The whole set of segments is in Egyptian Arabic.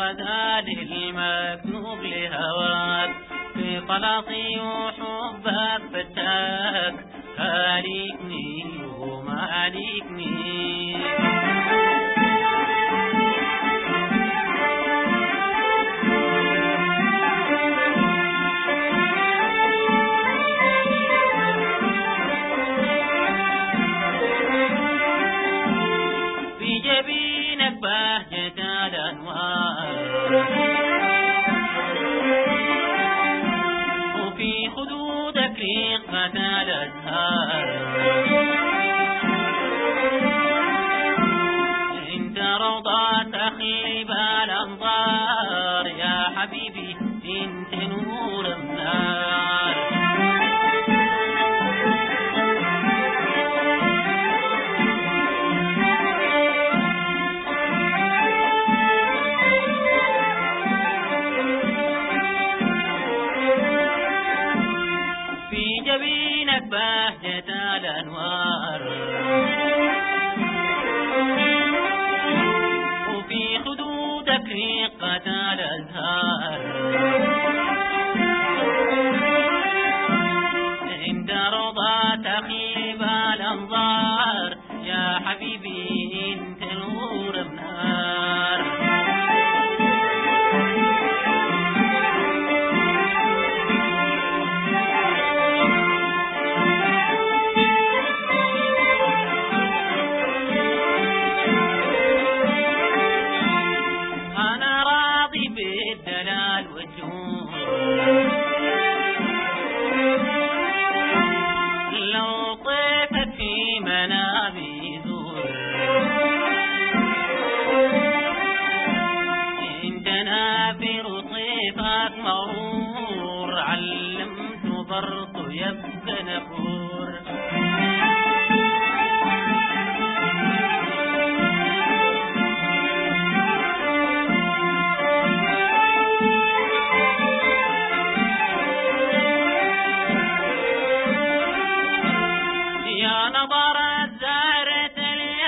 الغزال المكنوب لهواك في طلاقي وحبك فتاك هالكني وما عليكني في جبينك بهجة الأنوار وفي خدودك رقة الأزهار انت روضة تخلب الأنظار يا حبيبي انت نور النار في جبينك بهجة الأنوار وفي خدودك رقة الأزهار عند رضا تخيب الأنظار يا حبيبي انت نور النار أنا راضي بالدلال والجود لو طيفت في منامي زور عندنا في رطيفك مرور علمت برضو يبقى نفور يا نظر الزهرة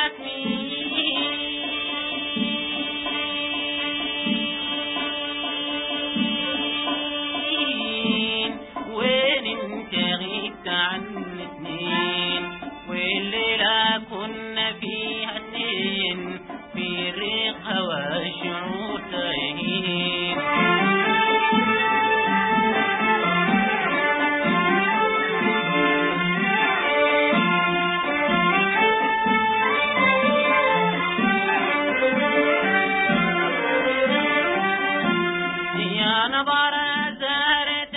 الياسمين وين انت غبت عن سنين والليلة كنا فيها اتنين في الريق هوا الشعور تايهين يا نظر زهرة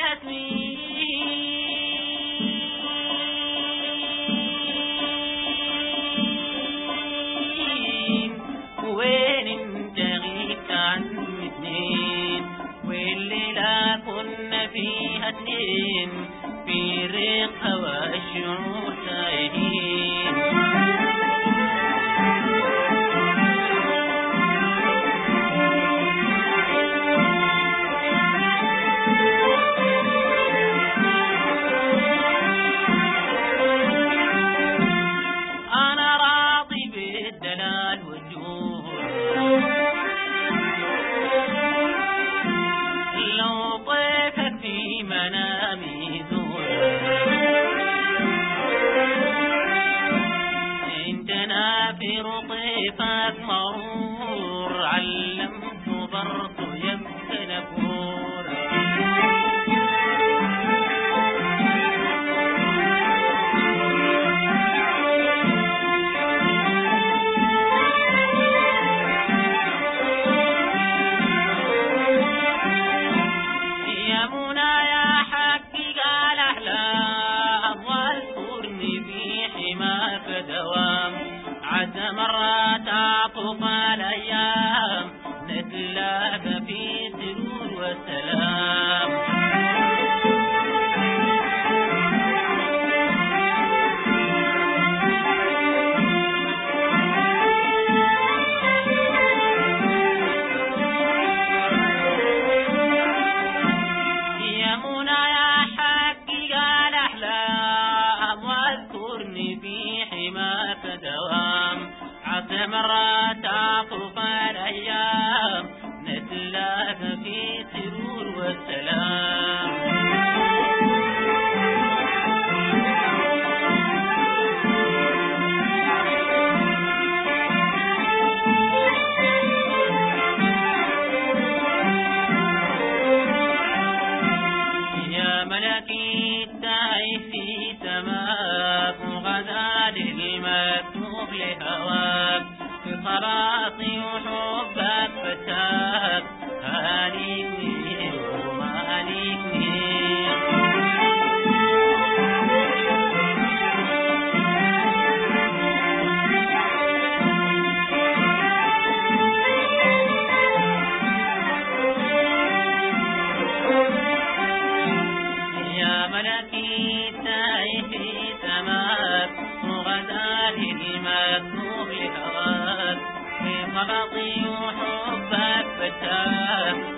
الياسمين وين انت غيبت عن اثنين والليلة كنا فيها اتنين في ريق هوا الشعور تايهين أنا راضي بالدلال والجود لو طيفك في منامي زور عندنا في رطيفك مرور علمت برضو يبقى نفور يا منى يا حقق الأحلام واذكرني في حماك دوام عسى مرات أعطف الأيام نتلاقى في سرور وسلام يا منى يا حقق الأحلام واذكرني في حماك دوام عسى مرات أعطف الأيام خلاصي وحبك فتاك هالكني ومالكني يا ملكي تايه في سماك وغزال المكتوب لهواك في غلطي وحبك فتاك